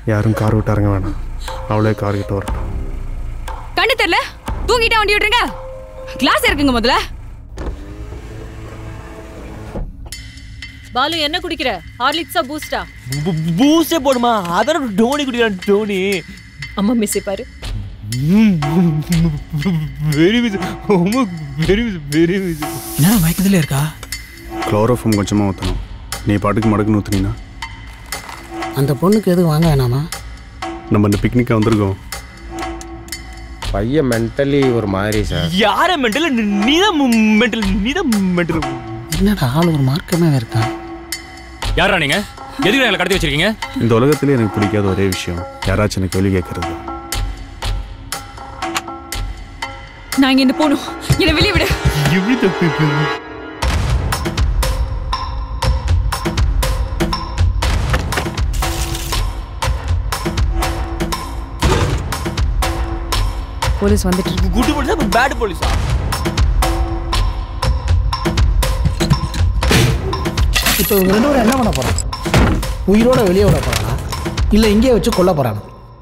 யாரும் கார் விட்டு இறங்க வேணாம் அவளே கார் கிட்ட வரட்டும் கண்ணு தெரியல தூங்கிட்டா வண்டி விட்டுருங்க கிளாஸ் இருக்குங்க முதல்ல பாலு என்ன குடிக்கிற ஹார்லிக்ஸா பூஸ்டா பூஸ்டே போடுமா அதான் டோனி குடிக்கிறான் டோனி அம்மா மிஸ் பாரு very miss very miss very miss என்ன மயக்கத்துல இருக்கா குளோரோஃபம் கொஞ்சமாக ஊற்றணும் நீ பாட்டுக்கு மடக்குன்னு ஊற்றுனீங்கன்னா அந்த பொண்ணுக்கு எதுவும் வாங்க வேணாமா நம்ம இந்த பிக்னிக்காக வந்திருக்கோம் பையன் மென்டலி ஒரு மாதிரி சார் யார மென்டல் நீதான் மென்டல் நீதான் மென்டல் என்னடா ஆள் ஒரு மார்க்கமே இருக்கான் யாரா நீங்க எதுக்கு எங்களை கடத்தி வச்சிருக்கீங்க இந்த உலகத்திலே எனக்கு பிடிக்காத ஒரே விஷயம் யாராச்சும் எனக்கு கேள்வி கேட்கறது நான் இங்க இருந்து போகணும் என்னை வெளியே விடு எப்படி தப்பு போலீஸ் வந்துட்டு குட் போலீஸா பேட் போலீஸா இப்போ இவங்க ரெண்டு பேரும் என்ன பண்ண போறான் உயிரோட வெளியே விட போறானா இல்லை இங்கேயே வச்சு கொல்ல போறானா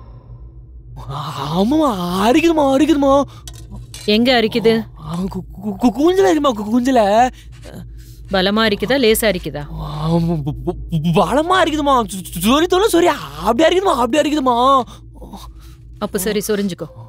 ஆமாமா அரிக்குதுமா அரிக்குதுமா எங்க அரிக்குது குஞ்சல இருக்குமா குஞ்சல பலமா அரிக்குதா லேசா அரிக்குதா பலமா இருக்குதுமா சொரி தோல சொரி அப்படியே இருக்குதுமா அப்படியே இருக்குதுமா அப்ப சரி சொரிஞ்சுக்கோ